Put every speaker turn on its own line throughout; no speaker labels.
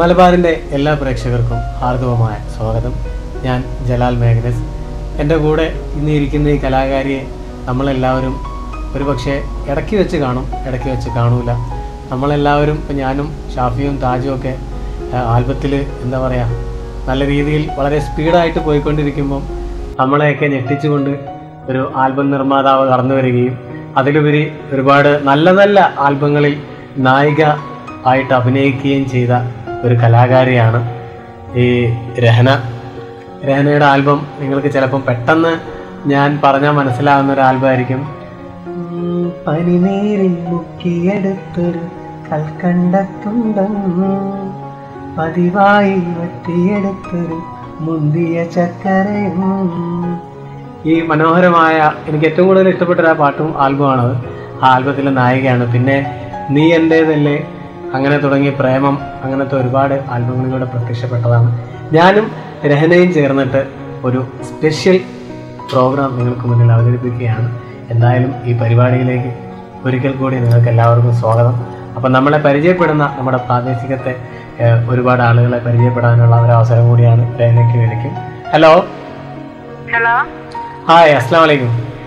മലബാറിൻ്റെ എല്ലാ പ്രേക്ഷകർക്കും ഹാർദവമായ സ്വാഗതം ഞാൻ ജലാൽ മേഘനസ് എൻ്റെ കൂടെ ഇന്ന് ഇരിക്കുന്ന ഈ കലാകാരിയെ നമ്മളെല്ലാവരും ഒരു പക്ഷേ ഇടയ്ക്ക് വെച്ച് കാണും ഇടയ്ക്ക് വെച്ച് കാണൂല നമ്മളെല്ലാവരും ഇപ്പം ഞാനും ഷാഫിയും താജും ഒക്കെ ആൽബത്തിൽ എന്താ പറയുക നല്ല രീതിയിൽ വളരെ സ്പീഡായിട്ട് പോയിക്കൊണ്ടിരിക്കുമ്പം നമ്മളെയൊക്കെ ഞെട്ടിച്ചുകൊണ്ട് ഒരു ആൽബം നിർമ്മാതാവ് കടന്നു വരികയും അതിലുപരി ഒരുപാട് നല്ല നല്ല ആൽബങ്ങളിൽ നായിക ആയിട്ട് അഭിനയിക്കുകയും ചെയ്ത ഒരു കലാകാരിയാണ് ഈ രഹന രഹനയുടെ ആൽബം നിങ്ങൾക്ക് ചിലപ്പം പെട്ടെന്ന് ഞാൻ പറഞ്ഞാൽ മനസ്സിലാവുന്ന ഒരു ആൽബം ആയിരിക്കും ഉം, പനിനീരിൽ മുക്കിയെടുത്തൊരു കൽക്കണ്ടത്തുണ്ടം പതിവായി വറ്റിയെടുത്തൊരു മുന്തിയ ചക്കരയും ഈ മനോഹരമായ എനിക്ക് ഏറ്റവും കൂടുതൽ ഇഷ്ടപ്പെട്ട ഒരു ആ പാട്ടും ആൽബമാണത് ആ ആൽബത്തിലെ നായികയാണ് പിന്നെ നീ എൻ്റേതല്ലേ അങ്ങനെ തുടങ്ങി പ്രേമം അങ്ങനത്തെ ഒരുപാട് ആൽബങ്ങളിലൂടെ പ്രത്യക്ഷപ്പെട്ടതാണ് ഞാനും രഹനയും ചേർന്നിട്ട് ഒരു സ്പെഷ്യൽ പ്രോഗ്രാം നിങ്ങൾക്ക് മുന്നിൽ അവതരിപ്പിക്കുകയാണ് എന്തായാലും ഈ പരിപാടിയിലേക്ക് ഒരിക്കൽ കൂടി നിങ്ങൾക്ക് എല്ലാവർക്കും സ്വാഗതം അപ്പം നമ്മളെ പരിചയപ്പെടുന്ന നമ്മുടെ പ്രാദേശികത്തെ ഏഹ്, ഒരുപാട് ആളുകളെ പരിചയപ്പെടാനുള്ള ഒരു അവസരം കൂടിയാണ് രഹനയ്ക്ക് എനിക്ക് ഹലോ
ഹലോ
ഹായ് അസ്സാം വലൈക്കും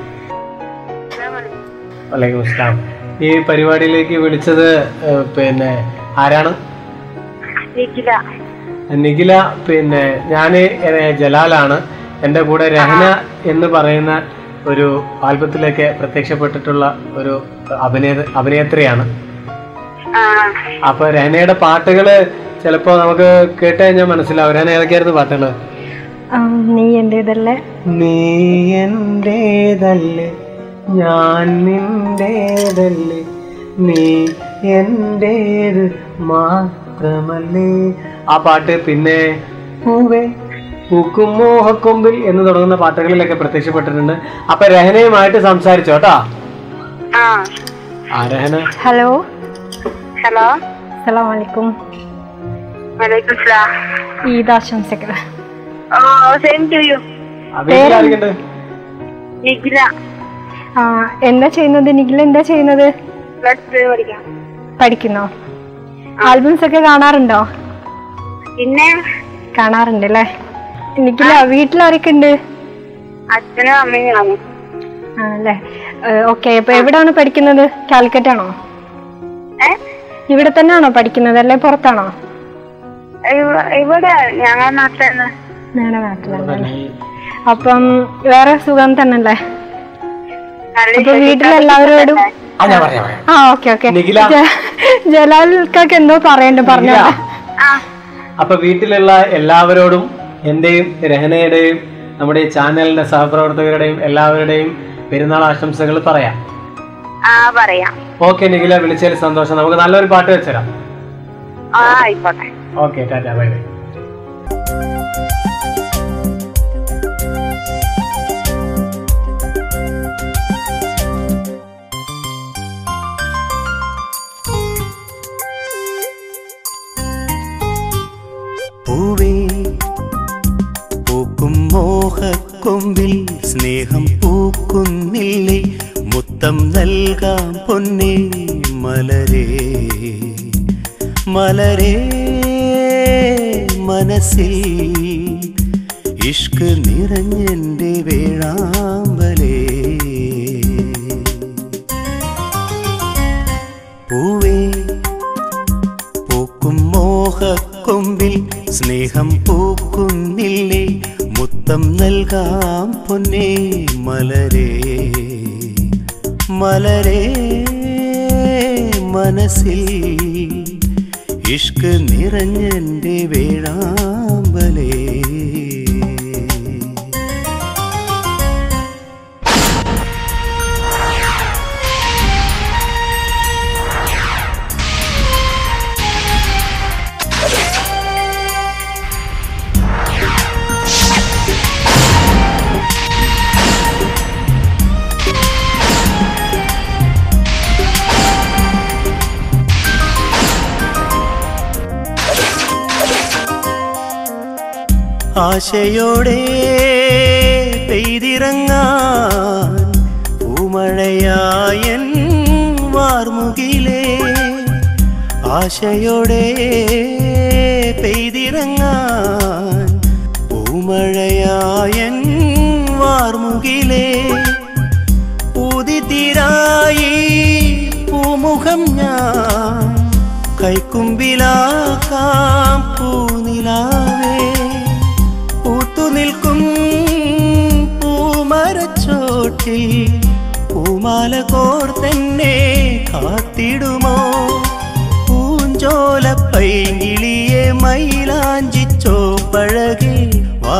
വലൈക്കും അസ്ലാം ഈ പരിപാടിയിലേക്ക് വിളിച്ചത് ഏഹ്, പിന്നെ ആരാണ്
നിഖില
നിഖില പിന്നെ ഞാൻ ജലാലാണ് എൻ്റെ കൂടെ രഹന എന്ന് പറയുന്ന ഒരു ആൽബത്തിലേക്ക് പ്രത്യക്ഷപ്പെട്ടിട്ടുള്ള ഒരു അഭിനയ അഭിനേത്രിയാണ്
ആ
അപ്പൊ രഹനയുടെ പാട്ടുകള് ചിലപ്പോ നമുക്ക് കേട്ട് കഴിഞ്ഞാൽ മനസ്സിലാവും രഹന ഏതൊക്കെയായിരുന്നു പാട്ടുകള്
ആ, നീ എന്റേതല്ലേ
നീ എന്റേതല്ലേ ഞാൻ നിന്റേതല്ലേ നീ എന്റേത് മാത്രമല്ലേ ആ പാട്ട് പിന്നെ പൂവേ പൂക്കും മോഹക്കൊമ്പിൽ എന്ന് തുടങ്ങുന്ന പാട്ടുകളിലൊക്കെ പ്രത്യക്ഷപ്പെട്ടിട്ടുണ്ട് അപ്പൊ രഹനയുമായിട്ട് സംസാരിച്ചോ കേട്ടോ
ആ
ആ രഹന
ഹലോ
ഹലോ
അസ്സലാം വലൈക്കും
വലൈക്കും സ്ലാം
ഈദ് ആശംസകൾ
ഓ സെയിം ടു യു
ആ, വീട്ടിലാരൊക്കെയുണ്ട്
നിഖില
ആ എന്താ ചെയ്യുന്നത് നിഖിൽ എന്താ ചെയ്യുന്നത്
പ്ലസ് ടു പഠിക്കാം
പഠിക്കുന്നോ ആൽബംസ് ഒക്കെ കാണാറുണ്ടോ
പിന്നെ
കാണാറുണ്ട് അല്ലേ നിഖില വീട്ടിലാരൊക്കെ ഉണ്ട്
അച്ഛനും അമ്മയും കാണും
ആണല്ലേ ഓക്കെ അപ്പൊ എവിടാണ് പഠിക്കുന്നത് കാലിക്കറ്റ് ആണോ
ഏ
ഇവിടെ തന്നെയാണോ പഠിക്കുന്നത് അല്ലെ പുറത്താണോ
ഇവ- ഇവിടെ ഞങ്ങളുടെ നാട്ടിലാണ്
ഞങ്ങളുടെ നാട്ടിലാണ് അപ്പം വേറെ സുഖം തന്നെയല്ലേ
നല്ല
അപ്പൊ വീട്ടിലെല്ലാവരോടും
ആ ഞാൻ പറയാം പറയാം.
ആ ഓക്കെ ഓക്കെ
നിഖില.
ജലാൽക്കൊക്കെ എന്തോ പറയണ്ട് പറഞ്ഞോ
നിഖില.
ആ
അപ്പൊ വീട്ടിലുള്ള എല്ലാവരോടും എന്റെയും രഹനയുടെയും നമ്മുടെ ഈ ചാനലിന്റെ സഹപ്രവർത്തകരുടെയും എല്ലാവരുടെയും പെരുന്നാൾ ആശംസകൾ പറയാം
ആ പറയാം
ഓക്കെ നിഖില വിളിച്ചതിൽ സന്തോഷം നമുക്ക് നല്ലൊരു പാട്ട് വെച്ചുതരാം
ആ ആയിക്കോട്ടെ
ഓക്കെ ടാറ്റ ബൈ ബൈ
പൂവേ പൂക്കും മോഹക്കൊമ്പിൽ സ്നേഹം പൂക്കുന്നില്ലേ മുത്തം നൽകാം പൊന്നേ മലരേ മലരേ മനസ്സിൽ ഇഷ്ക് നിറഞ്ഞെൻ്റെ വേഴാമ്പലേ പൂവേ പൂക്കും മോഹക്കൊമ്പിൽ സ്നേഹം പൂക്കുന്നില്ലേ മുത്തം നൽകാം പൊന്നേ മലരേ മലരേ മനസ്സിൽ ഇഷ്ക് നിറഞ്ഞെൻ്റെ വേഴാമ്പലേ ആശയോടെ പെയ്തിറങ്ങാൻ പൂമഴയായൻ വാർമുകിലേ ആശയോടെ പെയ്തിറങ്ങാൻ പൂമഴയായൻ വാർമുകിലേ ഉദിതിരായി പൂമുഖം ഞാൻ കൈക്കുമ്പിലാക്കാം പൂനിലാവേ പൂത്തുനിൽക്കും പൂമരച്ചോട്ടിൽ പൂമാല കോർത്തെന്നെ കാത്തിടുമോ പൂഞ്ചോല പൈകിളിയെ മൈലാഞ്ചിച്ചോ പഴകി വാ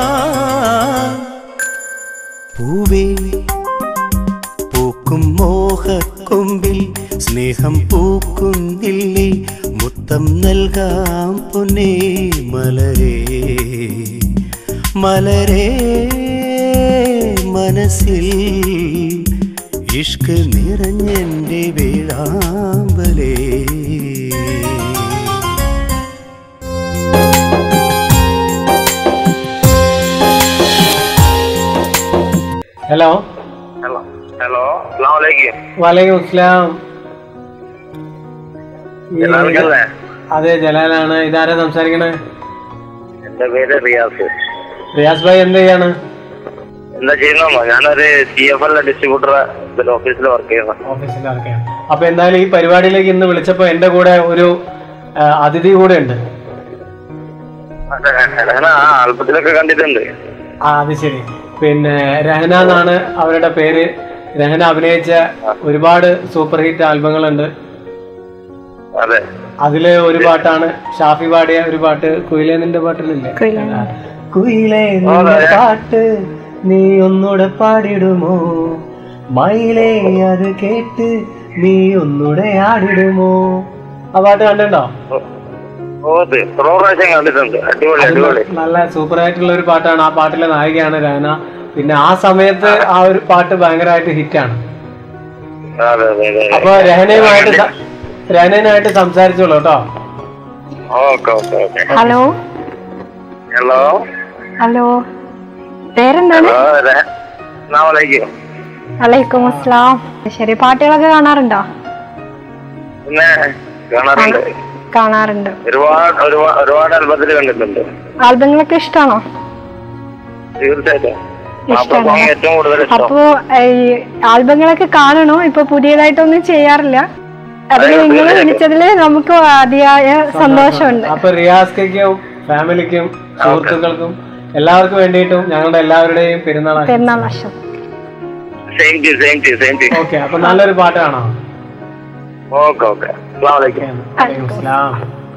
പൂവേ പൂക്കും മോഹക്കൊമ്പിൽ സ്നേഹം പൂക്കുന്നില്ലേ മുത്തം നൽകാം പൊന്നേ മലരേ മലരേ മനസ്സിൽ ഇഷ്ക് നിറഞ്ഞെൻ്റെ വീഴാമ്പലേ
ഹലോ
ഹലോ ഹലോ അസ്സാം വലൈക്കും
വലൈക്കും അസ്സലാം ഈ-
ജലാൽക്കല്ലേ
അതെ ജലാലാണ് ഇതാരാ സംസാരിക്കണേ
എന്റെ പേര് റിയാസ്
റിയാസ് ഭായി എന്ത് ചെയ്യാണ്
എന്താ ചെയ്യുന്നോ ഞാനൊരു സി എഫ് എൽ ഡിസ്ട്രിബ്യൂട്ടർ ഇതിൽ ഓഫീസിൽ വർക്ക് ചെയ്യുന്നു
ഓഫീസിൽ വർക്കാണ് അപ്പൊ എന്തായാലും ഈ പരിപാടിയിലേക്ക് ഇന്ന് വിളിച്ചപ്പോ എന്റെ കൂടെ ഒരു ആ, അതിഥി കൂടെ ഉണ്ട്
അതെ, ഞാൻ ആ ആൽബത്തിലൊക്കെ കണ്ടിട്ടുണ്ട്
ആ അത് ശരി പിന്നെ രഹന എന്നാണ് അവരുടെ പേര് രഹന അഭിനയിച്ച ഒരുപാട് സൂപ്പർ ഹിറ്റ് ആൽബങ്ങളുണ്ട്
അതെ
അതില് ഒരു പാട്ടാണ് ഷാഫി പാടിയ ഒരു പാട്ട് കുയിലേ നിന്റെ പാട്ടിലില്ലേ
കുയിലേ
ആ. കുയിലേ നിന്റെ പാട്ട് നീ ഒന്നുകൂടെ പാടിടുമോ മയിലേ അത് കേട്ട് നീ ഒന്നുകൂടെ ആടിടുമോ ആ പാട്ട് കണ്ടിട്ടുണ്ടോ
ഓ ഇത് എത്രയോ പ്രാവശ്യം കണ്ടിട്ടുണ്ട് അടിപൊളി അടിപൊളി
നല്ല സൂപ്പർ ആയിട്ടുള്ള ഒരു പാട്ടാണ് ആ പാട്ടിലെ നായികയാണ് രഹന പിന്നെ ആ സമയത്ത് ആ ഒരു പാട്ട് ഭയങ്കരമായിട്ട് ഹിറ്റാണ്
അതെ അതെ അതെ
അപ്പൊ രഹനയുമായിട്ട് സ- രഹനയുമായിട്ട് സംസാരിച്ചോളൂ കേട്ടോ
okay okay okay
hello
hello
hello പേരെന്താണ്
ഹലോ അസ്സാം വലൈക്കും
വലൈക്കും അസ്സലാം ശരി പാട്ടുകളൊക്കെ കാണാറുണ്ടോ
പിന്നെ കാണാറുണ്ട്
കാണാറുണ്ട്
ഒരുപാട് ഒരുപാട് ഒരുപാട് ആൽബത്തിൽ കണ്ടിട്ടുണ്ട്
ആൽബങ്ങളൊക്കെ ഇഷ്ടമാണോ
തീർച്ചയായിട്ടും
ഇഷ്ടാണ്.
അപ്പൊ സോങ് ഏറ്റവും കൂടുതൽ ഇഷ്ടം
അപ്പോ ഈ ആൽബങ്ങളൊക്കെ കാണണോ ഇപ്പൊ പുതിയതായിട്ടൊന്നും ചെയ്യാറില്ല അതിൽ
അതെ,
നിങ്ങൾ
തീർച്ചയായിട്ടും.
വിളിച്ചതിൽ നമുക്ക് അതിയായ സന്തോഷമുണ്ട്
അപ്പൊ റിയാസ്ക്കും ഫാമിലിക്കും സുഹൃത്തുക്കൾക്കും എല്ലാവർക്കും വേണ്ടിയിട്ടും ഞങ്ങളുടെ എല്ലാവരുടെയും പെരുന്നാൾ
പെരുന്നാൾ വർഷം
same to same to same to
okay അപ്പൊ നല്ലൊരു പാട്ട് കാണാം
ഓക്കെ ഓക്കെ അസ്സാം വലൈക്കും
വലൈക്കും അസ്സലാം.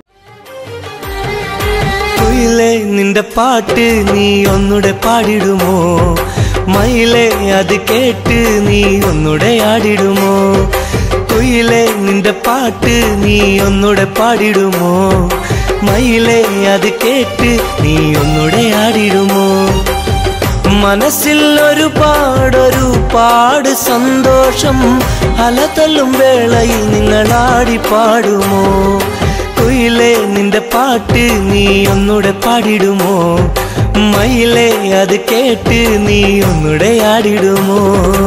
കുയിലേ നിന്റെ പാട്ട് നീ ഒന്നുടെ പാടിടുമോ മയിലേ അത് കേട്ട് നീ ഒന്നുടെ ആടിടുമോ കുയിലേ നിന്റെ പാട്ട് നീ ഒന്നുടെ പാടിടുമോ മയിലേ അത് കേട്ട് നീ ഒന്നുടെ ആടിടുമോ മനസ്സിൽ ഒരുപാടൊരു പാട് സന്തോഷം അലതല്ലും വേളയിൽ നിങ്ങൾ ആടി പാടുമോ കുയിലേ നിന്റെ പാട്ട് നീ ഒന്നുടെ പാടിടുമോ മയിലേ അത് കേട്ട് നീ ഒന്നുടെ ആടിടുമോ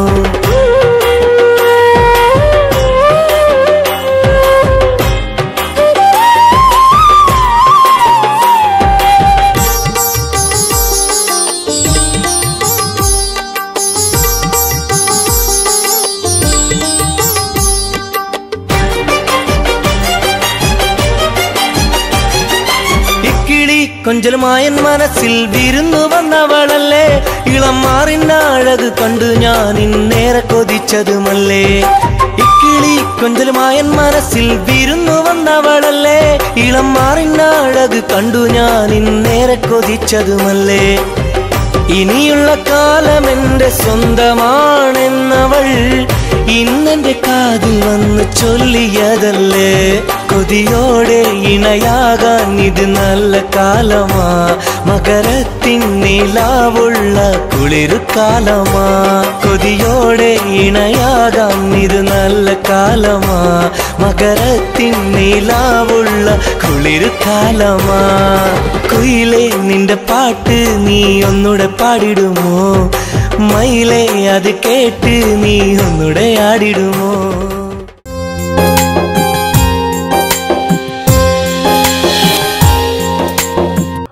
ഇക്കിളി കൊഞ്ചലുമായൻ മനസ്സിൽ വിരുന്നു വന്നവളല്ലേ ഇളം മാറിൻ അഴക് കണ്ടു ഞാൻ ഇന്നേറെ കൊതിച്ചതുമല്ലേ ഇക്കിളി കൊഞ്ചലുമായൻ മനസ്സിൽ വിരുന്നു വന്നവളല്ലേ ഇളം മാറിൻ അഴക് കണ്ടു ഞാൻ ഇന്നേറെ കൊതിച്ചതുമല്ലേ ഇനിയുള്ള കാലം എന്റെ സ്വന്തമാണെന്നവൾ ഇന്നെന്റെ കാതിൽ വന്ന് ചൊല്ലിയതല്ലേ കൊതിയോടെ ഇണയാകാൻ ഇത് നല്ല കാലമാ മകരത്തിൻ നിലാവുള്ള കുളിരു കാലമാ കൊതിയോടെ ഇണയാകാൻ ഇത് നല്ല കാലമാ മകരത്തിൻ നിലാവുള്ള കുളിരു കാലമാ കുയിലേ നിന്റെ പാട്ട് നീ ഒന്നുടെ പാടിടുമോ മയിലേ അത് കേട്ട് നീ ഒന്നുടെ ആടിടുമോ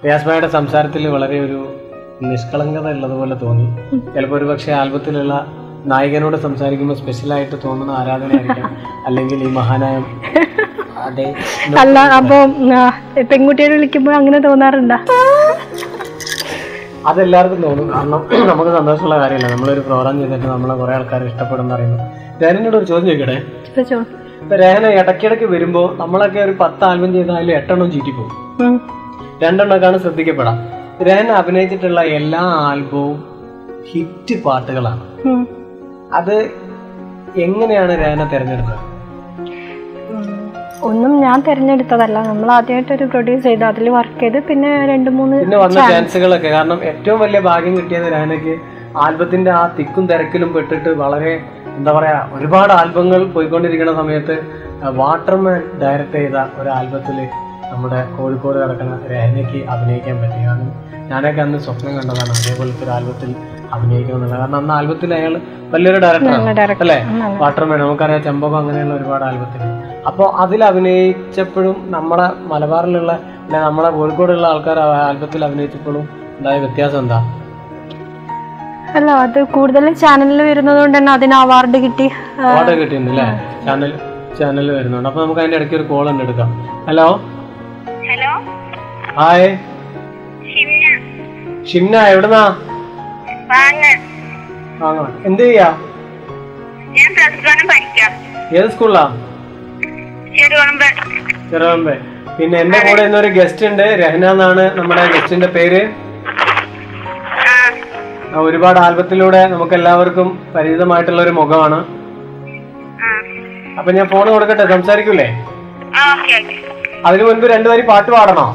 റിയാസ്മയുടെ സംസാരത്തിൽ വളരെ ഒരു നിഷ്കളങ്കത ഉള്ളതുപോലെ തോന്നി ചിലപ്പോൾ ഒരു പക്ഷേ ആൽബത്തിലുള്ള നായകനോട് സംസാരിക്കുമ്പോൾ സ്പെഷ്യലായിട്ട് തോന്നുന്ന ആരാധനയായിരിക്കാം അല്ലെങ്കിൽ ഈ മഹാനായ അതെ
അല്ല അപ്പൊ പെൺകുട്ടിയെ വിളിക്കുമ്പോൾ അങ്ങനെ തോന്നാറുണ്ടോ
അതെല്ലാവർക്കും തോന്നും കാരണം നമുക്ക് സന്തോഷമുള്ള കാര്യമല്ല നമ്മളൊരു പ്രോഗ്രാം ചെയ്തിട്ട് നമ്മളെ കുറേ ആൾക്കാർ ഇഷ്ടപ്പെടുന്ന അറിയുന്നു രഹനോട് ഒരു ചോദ്യം ചോദിക്കട്ടെ
ചോദിച്ചോ.
ഇപ്പൊ രഹന ഇടയ്ക്കിടയ്ക്ക് വരുമ്പോൾ നമ്മളൊക്കെ ഒരു പത്ത് ആൽബം ചെയ്താൽ അതിൽ എട്ടെണ്ണം ചീറ്റിപ്പോകും
ഉം.
രണ്ടെണ്ണമൊക്കെയാണ് ശ്രദ്ധിക്കപ്പെടാം രഹന അഭിനയിച്ചിട്ടുള്ള എല്ലാ ആൽബവും ഹിറ്റ് പാട്ടുകളാണ്
ഉം.
അത് എങ്ങനെയാണ് രഹന തിരഞ്ഞെടുത്തത്
ഉം. ഒന്നും ഞാൻ തിരഞ്ഞെടുത്തതല്ല നമ്മൾ ആദ്യമായിട്ട് ഒരു പ്രൊഡ്യൂസ് ചെയ്ത് അതിൽ വർക്ക് ചെയ്ത് പിന്നെ രണ്ട് മൂന്ന്
പിന്നെ വന്ന ചാൻസുകളൊക്കെ കാരണം ഏറ്റവും വലിയ ഭാഗ്യം കിട്ടിയത് രഹനയ്ക്ക് ആൽബത്തിന്റെ ആ തിക്കും തിരക്കിലും പെട്ടിട്ട് വളരെ എന്താ പറയാ ഒരുപാട് ആൽബങ്ങൾ പോയിക്കൊണ്ടിരിക്കുന്ന സമയത്ത് വാട്ടർമാൻ ഡയറക്റ്റ് ചെയ്ത ഒരു ആൽബത്തിൽ നമ്മുടെ കോഴിക്കോട് കിടക്കുന്ന രഹനയ്ക്ക് അഭിനയിക്കാൻ പറ്റി കാരണം ഞാനൊക്കെ അന്ന് സ്വപ്നം കണ്ടതാണ് അതേപോലത്തെ ഒരു ആൽബത്തിൽ അഭിനയിക്കണം എന്നുള്ളത് കാരണം അന്ന് ആൽബത്തിൽ അയാൾ വലിയൊരു ഡയറക്ടറാണ്
director.
അല്ലേ വാട്ടർമാൻ നമുക്കറിയാം ചെമ്പകം അങ്ങനെയുള്ള ഒരുപാട് ആൽബത്തിൽ അപ്പോൾ അതിൽ അഭിനയിച്ചപ്പോഴും നമ്മുടെ മലബാറിലുള്ള അല്ലെ നമ്മുടെ കോഴിക്കോടുള്ള ആൾക്കാർ ആ ആൽബത്തിൽ അഭിനയിച്ചപ്പോഴും ഉണ്ടായ വ്യത്യാസം എന്താ
അല്ല അത് കൂടുതൽ ചാനലിൽ വരുന്നത് കൊണ്ട് തന്നെ അതിന് അവാർഡ് കിട്ടി ആ,
അവാർഡ് കിട്ടിയിട്ടുണ്ട് അല്ലേ ചാനൽ ചാനലിൽ വരുന്നുണ്ട് അപ്പോൾ നമുക്ക് അതിന്റെ ഇടയ്ക്ക് ഒരു കോൾ ഉണ്ട് എടുക്കാം hello
hello
hi
Shimna
Shimna എവിടുന്നാ
വാങ്ങ
വാങ്ങാം എന്ത് ചെയ്യാ
ഞാൻ പ്ലസ് വൺ പഠിക്കാം
ഏത് സ്കൂളിലാ
ചെറുകുളമ്പ്
ചെറുപമ്പേ പിന്നെ എന്റെ കൂടെ ഇന്നൊരു ഗസ്റ്റ് ഉണ്ട് രഹന എന്നാണ് നമ്മുടെ ഗസ്റ്റിന്റെ പേര്
ആ
ആ, ഒരുപാട് ആൽബത്തിലൂടെ നമുക്ക് എല്ലാവർക്കും പരിചിതമായിട്ടുള്ള ഒരു മുഖമാണ്
ആ
അപ്പൊ ഞാൻ ഫോൺ കൊടുക്കട്ടെ സംസാരിക്കൂലേ
ആ ഓക്കെ ഓക്കെ
അതിനു മുൻപ് രണ്ടു വരി പാട്ട് പാടണോ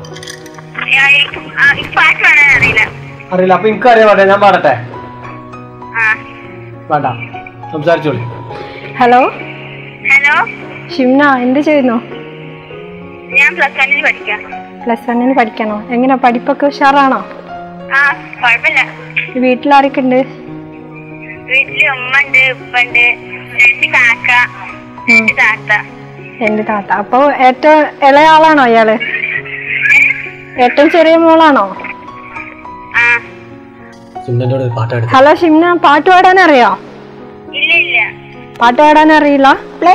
ഈ പാട്ട് പാടാൻ അറിയില്ല
അറിയില്ല അപ്പൊ എനിക്ക് അറിയാൻ പാട്ടെ ഞാൻ പാടട്ടെ
ആ
വേണ്ട സംസാരിച്ചോളി
ഹലോ
ഹലോ
ഷിംന എന്ത് ചെയ്യുന്നു
ഞാൻ പ്ലസ് വണ്ണിന് പഠിക്കാം
പ്ലസ് വണ്ണിന് പഠിക്കണോ എങ്ങനെ പഠിപ്പൊക്കെ ഉഷാറാണോ
ആ കുഴപ്പമില്ല
വീട്ടിലാരൊക്കെ ഉണ്ട്
വീട്ടില് ഉമ്മ ഉണ്ട് ഉപ്പ ഉണ്ട് രണ്ട് കാക്ക രണ്ട് താത്ത
എന്റെ താത്ത അപ്പൊ ഏറ്റവും ഇളയ ആളാണോ ഇയാള് ഏറ്റവും ചെറിയ മോളാണോ
ആ
സുന്ദന്റെ ഒരു പാട്ട് എടുത്തു
ഹലോ ഷിംന പാട്ട് പാടാൻ അറിയോ
ഇല്ല ഇല്ല
പാട്ട് പാടാൻ അറിയില്ല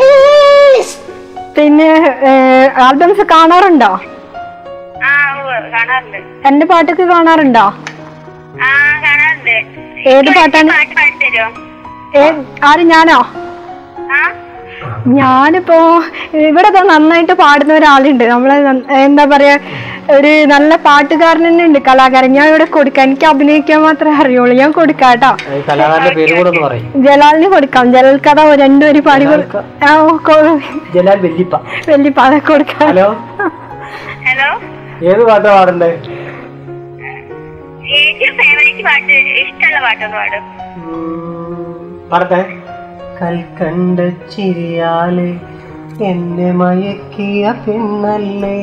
പിന്നെ ആൽബംസ് കാണാറുണ്ടോ
ആ ഉവ്വ് കാണാറുണ്ട്
എന്റെ പാട്ടൊക്കെ കാണാറുണ്ടോ
ആ കാണാറുണ്ട്
ഏത് പാട്ടാണ്
പാട്ട് പാടിത്തരോ
ഏ ആര് ഞാനോ
ആ
ഞാനിപ്പോ ഇവിടെ ദാ നന്നായിട്ട് പാടുന്ന ഒരാളുണ്ട് നമ്മളെ നന്ന- എന്താ പറയാ ഒരു നല്ല പാട്ടുകാരൻ തന്നെ ഉണ്ട് കലാകാരൻ ഞാൻ ഇവിടെ കൊടുക്കാം എനിക്ക് അഭിനയിക്കാൻ മാത്രമേ അറിയുള്ളൂ ഞാൻ കൊടുക്കാം കേട്ടോ
ഈ കലാകാരന്റെ പേര് കൂടെ ഒന്ന് പറയും
ജലാലിന് കൊടുക്കാം ജലൽ കഥ രണ്ടുപേരും പാടി കൊടു- ആ, ഓ, കൊ-
ജലാൽ വല്യപ്പ
വലിയ പാത കൊടുക്കാം
ഹലോ
ഹലോ
ഏത് പാട്ടാ പാടണ്ടേ
ഏറ്റവും ഫേവറേറ്റ് പാട്ട് ഇഷ്ടമുള്ള പാട്ടൊന്ന് പാടും
പാടട്ടെ കൽക്കണ്ട ചിരിയാലെ എന്നെ മയക്കിയ പിന്നല്ലേ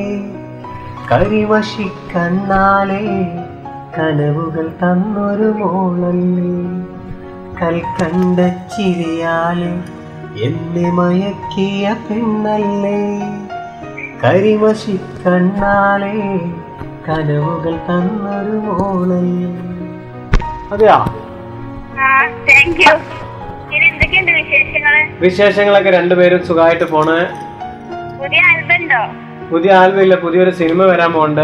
കരിവശിക്കണ്ണാലെ കനവുകൾ തന്നൊരു മോളല്ലേ കൽക്കണ്ട ചിരിയാലെ എന്നെ മയക്കിയ പിന്നല്ലേ കരിവശിക്കണ്ണാലെ കനവുകൾ തന്നൊരു മോളല്ലേ അതെയാ
ആ താങ്ക് യു ഇനി എന്തൊക്കെയുണ്ട് വിശേഷങ്ങള്
വിശേഷങ്ങളൊക്കെ രണ്ടുപേരും സുഖമായിട്ട് പോണ്
പുതിയ ആൽബം ഉണ്ടോ
പുതിയ ആൽബം ഇല്ല പുതിയൊരു സിനിമ വരാൻ പോണ്ട്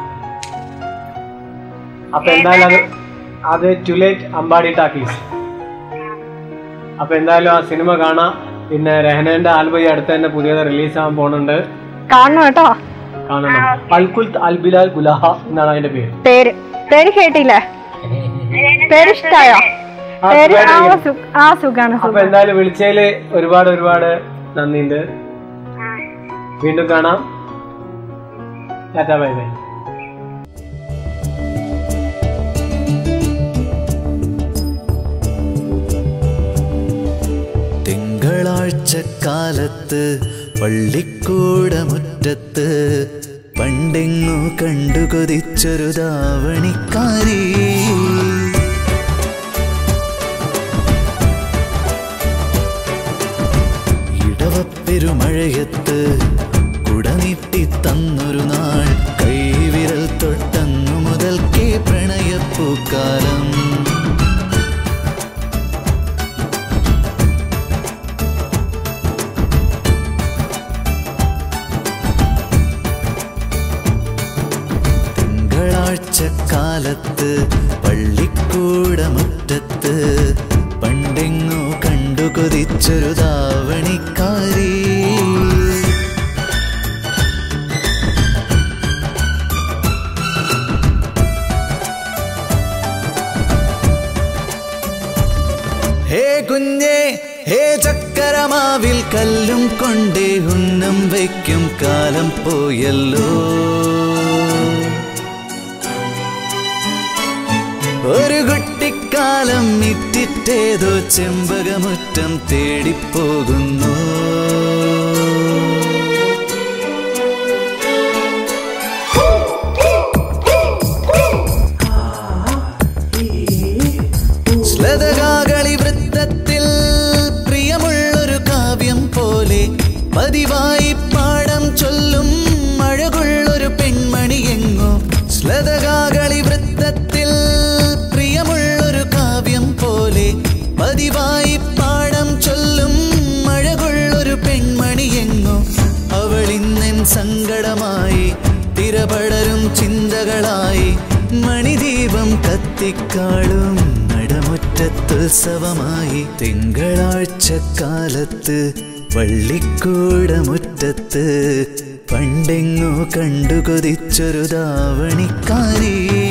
അപ്പൊ എന്തായാലും അത് അത് ടുലേറ്റ് അമ്പാടി ടാക്കീസ് അപ്പൊ എന്തായാലും ആ സിനിമ കാണാം പിന്നെ രഹനന്റെ ആൽബം ഈ അടുത്ത് തന്നെ പുതിയത് റിലീസ് ആവാൻ പോണുണ്ട്
കാണണം കേട്ടോ
കാണണം അൽകുൽ അൽബിലാൽ ഗുലാഹ എന്നാണ് അതിന്റെ പേര്
പേര് പേര് കേട്ടില്ലേ പേര് ഇഷ്ടായോ
ആ,
പേര് ആ
സുഖായിട്ടിരിക്കുന്നു.
സു- ആ സുഖാണ്
അപ്പൊ എന്തായാലും വിളിച്ചതില് ഒരുപാട് ഒരുപാട് നന്ദിയുണ്ട് വീണ്ടും കാണാം ടാറ്റാ ബൈ ബൈ
തിങ്കളാഴ്ച കാലത്ത് പള്ളിക്കൂടമുറ്റത്ത് പണ്ടെങ്ങു കണ്ടു കൊതിച്ചൊരു ദാവണിക്കാരി ഇടവപ്പെരുമഴയത്ത് കുടനീട്ടി തന്നൊരു നാൾ കൈവിരൽ തൊട്ട കൊതിച്ചൊരു ധാവണിക്കാരി ഹേ കുഞ്ഞേ ഹേ ചക്കരമാവിൽ കല്ലും കൊണ്ടേ ഉന്നം വയ്ക്കും കാലം പോയല്ലോ ഒരു കുട്ടിക്കാലം ഇറ്റിറ്റേതോ ചെമ്പകമുറ്റം തേടിപ്പോകുന്നു ശ്ലതകാകളി വൃത്തത്തിൽ പ്രിയമുള്ളൊരു കാവ്യം പോലെ പതിവായി പാടം ചൊല്ലും അഴകുള്ളൊരു പെൺമണി എങ്ങോ ശ്ലതകാകളി വൃത്തത്തിൽ പ്രിയമുള്ളൊരു കാവ്യം പോലെ പതിവായി പാടം ചൊല്ലും അഴകുള്ളൊരു പെൺമണി എങ്ങോ അവളിന്നെൻ സങ്കടമായി തിരപടരും ചിന്തകളായി മണിദീപം കത്തിക്കാളും നടമുറ്റത്തുത്സവമായി തിങ്കളാഴ്ച കാലത്ത് വള്ളിക്കൂടമുറ്റത്ത് പണ്ടെങ്ങോ കണ്ടു കൊതിച്ചൊരു ധാവണിക്കാരി